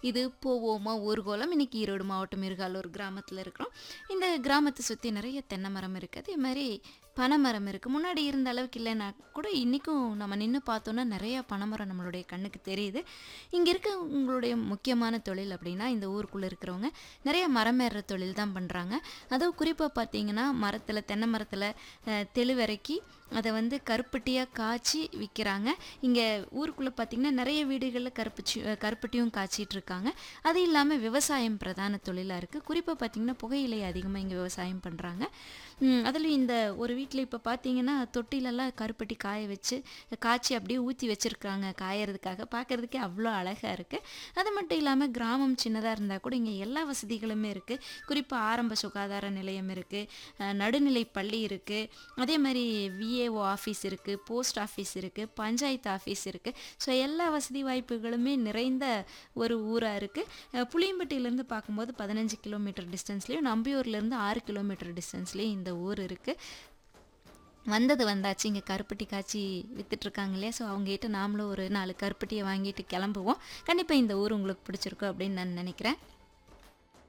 இது போவோமா ஊர்கோலம் இன்னைக்கு ஈரோடு மாவட்டம் இருகாலூர் கிராமத்தில் இருக்கிறோம் இந்த கிராமத்தை சுற்றி நிறைய தென்னை மரம் இருக்குது அதே மாதிரி பனைமரம் இருக்குது முன்னாடி இருந்த அளவுக்கு இல்லைன்னா கூட இன்றைக்கும் நம்ம நின்று பார்த்தோன்னா நிறைய பனைமரம் நம்மளுடைய கண்ணுக்கு தெரியுது இங்கே இருக்க உங்களுடைய முக்கியமான தொழில் அப்படின்னா இந்த ஊருக்குள்ளே இருக்கிறவங்க நிறைய மரம் ஏறுற தொழில் தான் பண்ணுறாங்க அதுவும் குறிப்பாக பார்த்தீங்கன்னா மரத்தில் தென்னை மரத்தில் தெளிவிறக்கி அதை வந்து கருப்பட்டியாக காய்ச்சி விற்கிறாங்க இங்கே ஊருக்குள்ளே பார்த்திங்கன்னா நிறைய வீடுகளில் கருப்பச்சி கருப்பட்டியும் காய்ச்சிட்டு இருக்காங்க அது இல்லாமல் விவசாயம் பிரதான தொழிலாக இருக்குது குறிப்பாக பார்த்திங்கன்னா புகையிலை அதிகமாக இங்கே விவசாயம் பண்ணுறாங்க அதில் இந்த ஒரு வீட்டில் இப்போ பார்த்தீங்கன்னா தொட்டிலெல்லாம் கருப்பட்டி காய வச்சு காய்ச்சி அப்படியே ஊற்றி வச்சுருக்காங்க காயறதுக்காக பார்க்குறதுக்கே அவ்வளோ அழகாக இருக்குது அது மட்டும் இல்லாமல் கிராமம் சின்னதாக இருந்தால் கூட இங்கே எல்லா வசதிகளுமே இருக்குது குறிப்பாக ஆரம்ப சுகாதார நிலையம் இருக்குது நடுநிலை பள்ளி இருக்குது அதே மாதிரி விஏஓ ஆஃபீஸ் இருக்குது போஸ்ட் ஆஃபீஸ் இருக்குது பஞ்சாயத்து ஆஃபீஸ் இருக்குது ஸோ எல்லா வசதி வாய்ப்புகளுமே நிறைந்த ஒரு ஊராக இருக்குது புளியம்பட்டியிலேருந்து பார்க்கும்போது பதினஞ்சு கிலோமீட்டர் டிஸ்டன்ஸ்லேயும் நம்பியூர்லேருந்து ஆறு கிலோமீட்டர் டிஸ்டன்ஸ்லேயும் இந்த ஊர் இருக்குது வந்தது வந்தாச்சு இங்கே கருப்பட்டி காய்ச்சி விற்றுட்ருக்காங்க இல்லையா ஸோ அவங்ககிட்ட நாமளும் ஒரு நாலு கருப்பட்டியை வாங்கிட்டு கிளம்புவோம் கண்டிப்பாக இந்த ஊர் உங்களுக்கு பிடிச்சிருக்கும் அப்படின்னு நான் நினைக்கிறேன்